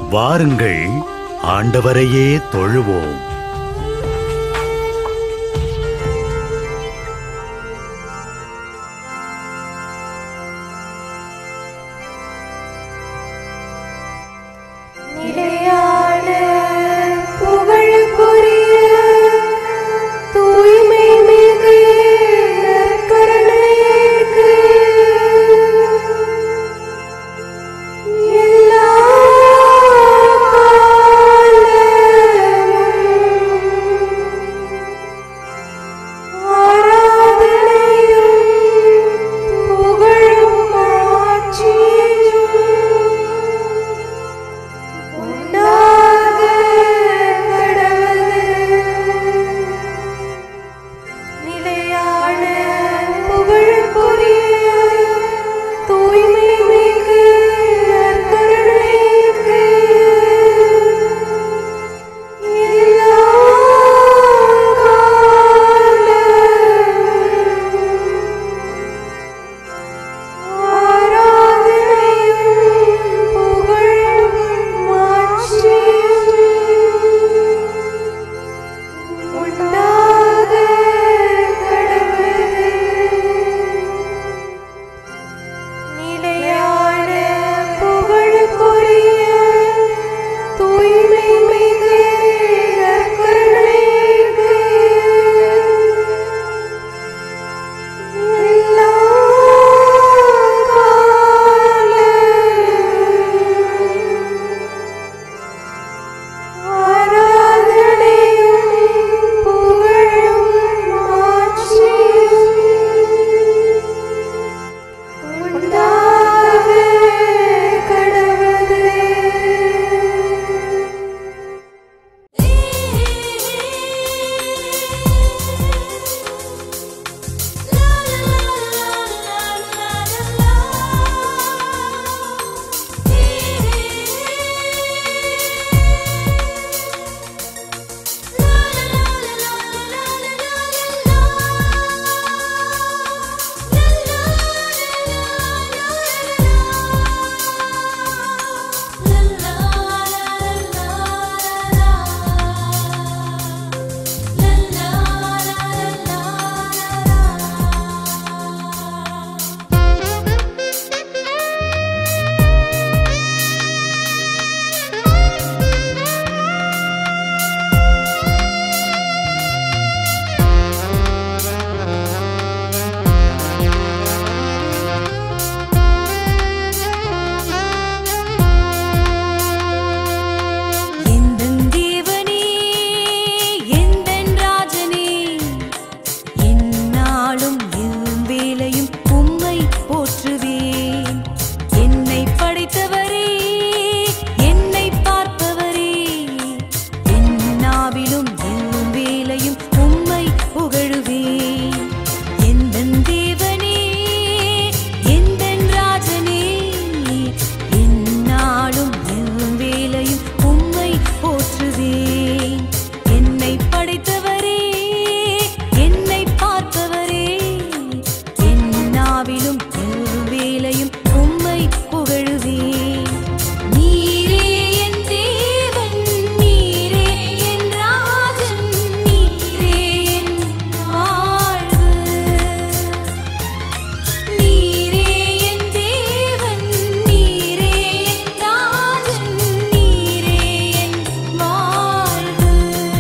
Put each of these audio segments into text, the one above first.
வாருங்கள் ஆண்டவரையே தொழுவோம் நிலையான புகழுக்குரிய தூய்மை மிகு நற்கருணைக்கு எல்லா காலமும் ஆராதனையும் புகழும் மாட்சியும் உண்டாக கடவுளே. நிலையான புகழுக்குரிய தூய்மை மிகு நற்கருணைக்கு எல்லா காலமும் ஆராதனையும் புகழும் மாட்சியும் உண்டாக கடவுளே. நிலையான புகழுக்குரிய தூய்மை மிகு நற்கருணைக்கு எல்லா காலமும் ஆராதனையும் புகழும் மாட்சியும் உண்டாக கடவுளே. எந்தன் தேவனே எந்தன் ராஜனே எந்நாளும் என் வேலையும் உம்மை போற்றுவேன் என்னை படைத்தவரே என்னை பார்ப்பவரே என் நாவிலும் என் வேலையும் உம்மை புகழுவேன் எந்தன் தேவனே எந்தன் ராஜனே எந்நாளும் என் வேலையும் உம்மை போற்றுவேன் என்னை படைத்தவரே என்னை பார்ப்பவரே என் நாவிலும் என் வேலையும் உம்மை புகழுவேன் நீரே என் தேவன் நீரே என் ராஜன் நீரே என் வாழ்வு நீரே என் தேவன் நீரே என் ராஜன் நீரே என் வாழ்வு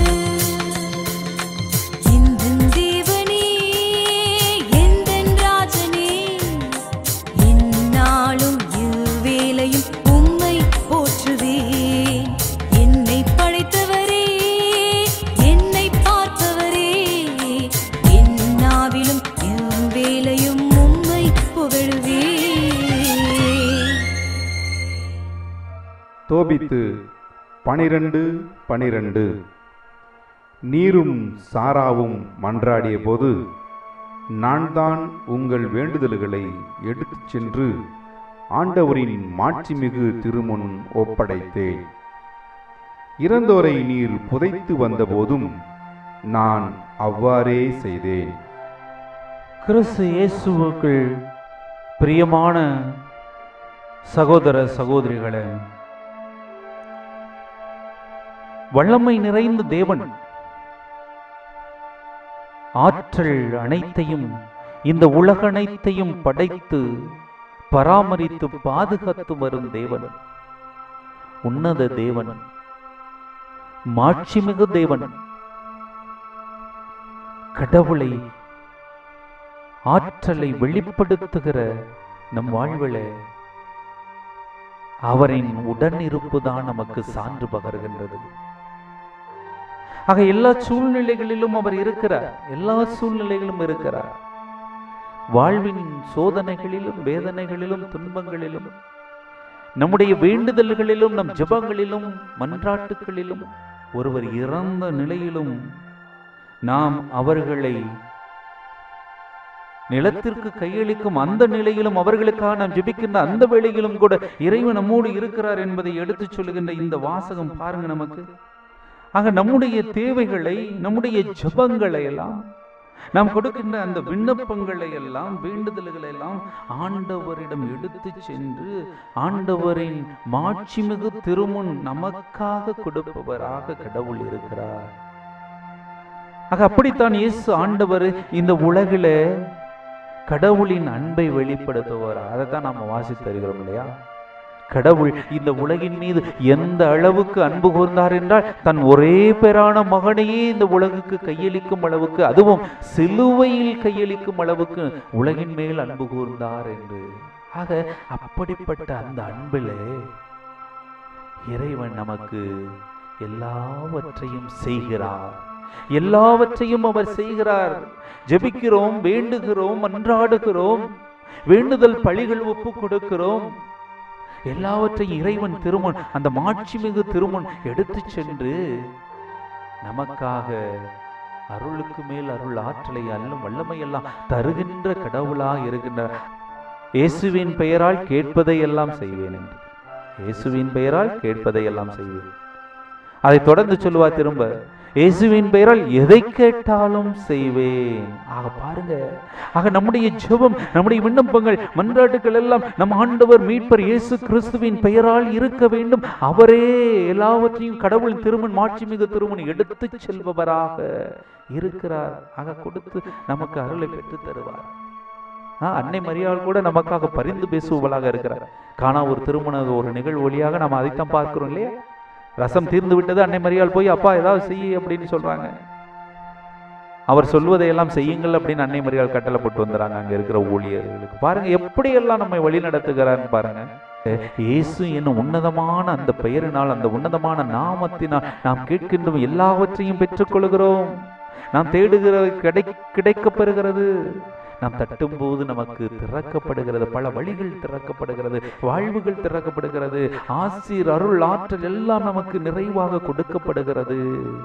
எந்தன் தேவனே எந்தன் ராஜனே எந்நாளும் இவ்வேளையும் உம்மை போற்றுவேன் என்னை படைத்தவரே என்னை பார்ப்பவரே என் நாவிலும் எவ்வேளையும் உம்மை புகழுவேன் தோபித்து பனிரெண்டு பனிரெண்டு நீரும் சாராவும் மன்றாடிய போது நான் தான் உங்கள் வேண்டுதல்களை எடுத்துச் சென்று ஆண்டவரின் மாட்சிமிகு திருமுன் ஒப்படைத்தேன் இறந்தோரை நீர் புதைத்து வந்தபோதும் நான் அவ்வாறே செய்தேன் கிறிஸ்து இயேசுவுக்குள் பிரியமான சகோதர சகோதரிகளே வல்லமை நிறைந்த தேவன் ஆற்றல் அனைத்தையும் இந்த உலக அனைத்தையும் படைத்து பராமரித்து பாதுகாத்து வரும் தேவன் உன்னத தேவன் மாட்சிமிகு தேவன் கடவுளை ஆற்றலை வெளிப்படுத்துகிற நம் வாழ்வில அவரின் உடன் இருப்புதான் நமக்கு சான்று பகர்கின்றது ஆக எல்லா சூழ்நிலைகளிலும் அவர் இருக்கிறார் எல்லா சூழ்நிலைகளிலும் இருக்கிறார் வாழ்வின் சோதனைகளிலும் வேதனைகளிலும் துன்பங்களிலும் நம்முடைய வேண்டுதல்களிலும் நம் ஜெபங்களிலும் மன்றாட்டுகளிலும் ஒருவர் இறந்த நிலையிலும் நாம் அவர்களை நிலத்திற்கு கையளிக்கும் அந்த நிலையிலும் அவர்களுக்காக நாம் ஜெபிக்கின்ற அந்த வேளையிலும் கூட இறைவன் நம்மோடு இருக்கிறார் என்பதை எடுத்துச் சொல்லுகின்ற இந்த வாசகம் பாருங்க நமக்கு ஆக நம்முடைய தேவைகளை நம்முடைய ஜெபங்களை எல்லாம் நாம் கொடுக்கின்ற அந்த விண்ணப்பங்களை எல்லாம் வேண்டுதல்களை எல்லாம் ஆண்டவரிடம் எடுத்து சென்று ஆண்டவரின் மாட்சிமிகு திருமுன் நமக்காக கொடுப்பவராக கடவுள் இருக்கிறார் ஆக அப்படித்தான் இயேசு ஆண்டவர் இந்த உலகில கடவுளின் அன்பை வெளிப்படுத்துவார் அதைத்தான் நாம வாசித்து தருகிறோம் இல்லையா கடவுள் இந்த உலகின் மீது எந்த அளவுக்கு அன்பு கூர்ந்தார் என்றால் தன் ஒரே பேரான மகனையே இந்த உலகுக்கு கையளிக்கும் அளவுக்கு அதுவும் சிலுவையில் கையளிக்கும் அளவுக்கு உலகின் மேல் அன்பு கூர்ந்தார் என்று ஆக அப்படிப்பட்ட அந்த அன்பிலே இறைவன் நமக்கு எல்லாவற்றையும் செய்கிறார் எல்லாவற்றையும் அவர் செய்கிறார் ஜெபிக்கிறோம் வேண்டுகிறோம் மன்றாடுகிறோம் வேண்டுதல் பழிகள் ஒப்பு கொடுக்கிறோம் எல்லாவற்றையும் இறைவன் திருமண் அந்த மாட்சிமிகு திருமண் எடுத்து சென்று நமக்காக அருளுக்கு மேல் அருள் ஆற்றலை அல்லும் வல்லமையெல்லாம் தருகின்ற கடவுளா இருக்கின்ற இயேசுவின் பெயரால் கேட்பதை எல்லாம் செய்வேன் என்று இயேசுவின் பெயரால் கேட்பதை எல்லாம் செய்வேன் அதை தொடர்ந்து சொல்லுவா திரும்ப இயேசுவின் பெயரால் எதை கேட்டாலும் செய்வேன் ஆக பாருங்க ஆக நம்முடைய ஜெபம் நம்முடைய விண்ணப்பங்கள் மன்றாட்டுகள் எல்லாம் நம் ஆண்டவர் மீட்பர் இயேசு கிறிஸ்துவின் பெயரால் இருக்க வேண்டும் அவரே எல்லாவற்றையும் கடவுள் திருமண் மாட்சிமிகு திருமண் எடுத்து செல்பவராக இருக்கிறார் ஆக கொடுத்து நமக்கு அருளை பெற்று தருவார் ஆ, அன்னை மரியாள் கூட நமக்காக பரிந்து பேசுபவளாக இருக்கிறார் காணா ஒரு திருமண ஒரு நிகழ்வு வழியாக நம்ம அதைத்தான் பார்க்கிறோம் இல்லையா ரசம் தீர்ந்து விட்டது அன்னை மரியாள் போய் அப்பா ஏதாவது செய் அப்படின்னு சொல்றாங்க அவர் சொல்வதை எல்லாம் செய்யுங்கள் அப்படின்னு அன்னை மரியாள் கட்டளை போட்டு வந்துறாங்க அங்க இருக்கிற ஊழியர்களுக்கு பாருங்க எப்படி எல்லாம் நம்மை வழி நடத்துகிறான்னு பாருங்க இயேசு என்னும் உன்னதமான அந்த பெயரினால் அந்த உன்னதமான நாமத்தினால் நாம் கேட்கின்ற எல்லாவற்றையும் பெற்றுக்கொள்கிறோம் நாம் தேடுகிற கிடை கிடைக்கப் பெறுகிறது நாம் தட்டும்போது நமக்கு திறக்கப்படுகிறது பல வழிகள் திறக்கப்படுகிறது வாழ்வுகள் திறக்கப்படுகிறது ஆசீர் அருள் ஆற்றல் எல்லாம் நமக்கு நிறைவாக கொடுக்கப்படுகிறது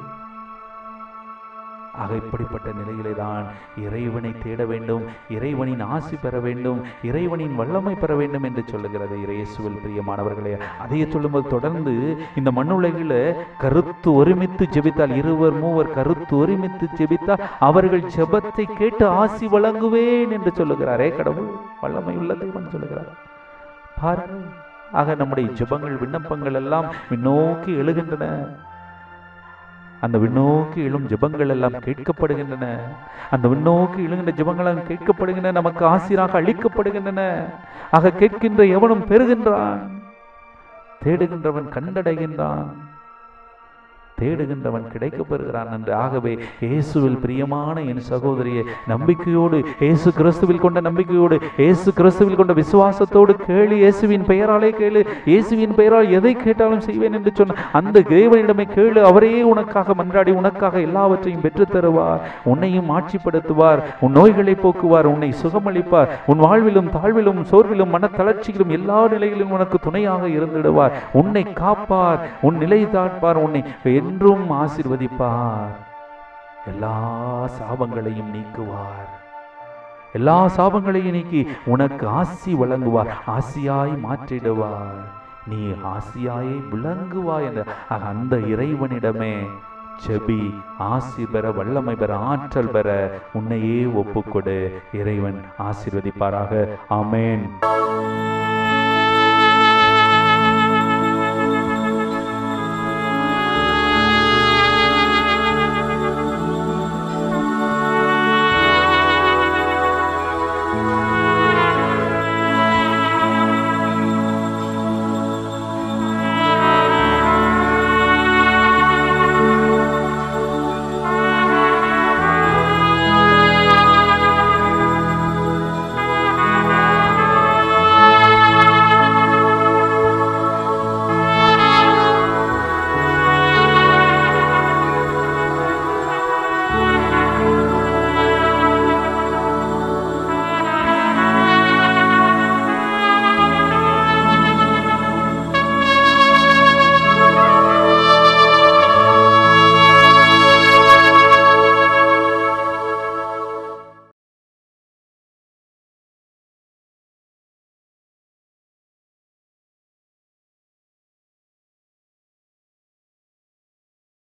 ஆக இப்படிப்பட்ட நிலையிலே தான் இறைவனை தேட வேண்டும் இறைவனின் ஆசி பெற வேண்டும் இறைவனின் வல்லமை பெற வேண்டும் என்று சொல்லுகிறது இயேசுவில் பிரியமானவர்களே அதையே சொல்லும்போது தொடர்ந்து இந்த மண்ணுலகில கருத்து ஒருமித்து ஜெபித்தால் இருவர் மூவர் கருத்து ஒருமித்து ஜெபித்தால் அவர்கள் ஜெபத்தை கேட்டு ஆசி வழங்குவேன் என்று சொல்லுகிறாரே கடவுள் வல்லமை உள்ள தேவன் சொல்லுகிறார் பாருங்கள் ஆக நம்முடைய ஜெபங்கள் விண்ணப்பங்கள் எல்லாம் நோக்கி எழுகின்றன அந்த விண்ணோக்கி எழும் ஜெபங்கள் எல்லாம் கேட்கப்படுகின்றன அந்த விண்ணோக்கி எழுகின்ற ஜெபங்கள் எல்லாம் கேட்கப்படுகின்றன நமக்கு ஆசிராக அளிக்கப்படுகின்றன ஆக கேட்கின்ற எவனும் பெறுகின்றான் தேடுகின்றவன் கண்டடைகின்றான் தேடுகின்றவன் கிடைக்கப் பெறுகிறான் என்று ஆகவே இயேசுவில் பிரியமான என் சகோதரியை நம்பிக்கையோடு இயேசு கிறிஸ்துவில் கொண்ட நம்பிக்கையோடு இயேசு கிறிஸ்துவில் கொண்ட விசுவாசத்தோடு கேளு இயேசுவின் பெயராலே கேளு இயேசுவின் பெயரால் எதை கேட்டாலும் செய்வேன் என்று சொன்ன அந்த தேவனிடமே கேளு அவரே உனக்காக மன்றாடி உனக்காக எல்லாவற்றையும் பெற்றுத் தருவார் உன்னையும் ஆட்சிப்படுத்துவார் உன் நோய்களை போக்குவார் உன்னை சுகமளிப்பார் உன் வாழ்விலும் தாழ்விலும் சோர்விலும் மன தளர்ச்சியிலும் எல்லா நிலையிலும் உனக்கு துணையாக இருந்திடுவார் உன்னை காப்பார் உன் நிலை தாழ்ப்பார் உன்னை என்றும் ஆசிர்வதிப்பார் எல்லா சாபங்களையும் நீக்குவார் எல்லா சாபங்களையும் நீக்கி உனக்கு ஆசி வழங்குவார் ஆசியாய் மாற்றிடுவார் நீ ஆசியாயை விளங்குவாய் என்ற ஆக அந்த இறைவனிடமே செபி ஆசி பெற வல்லமை பெற ஆற்றல் பெற உன்னையே ஒப்புக்கொடு இறைவன் ஆசீர்வதிப்பாராக ஆமென்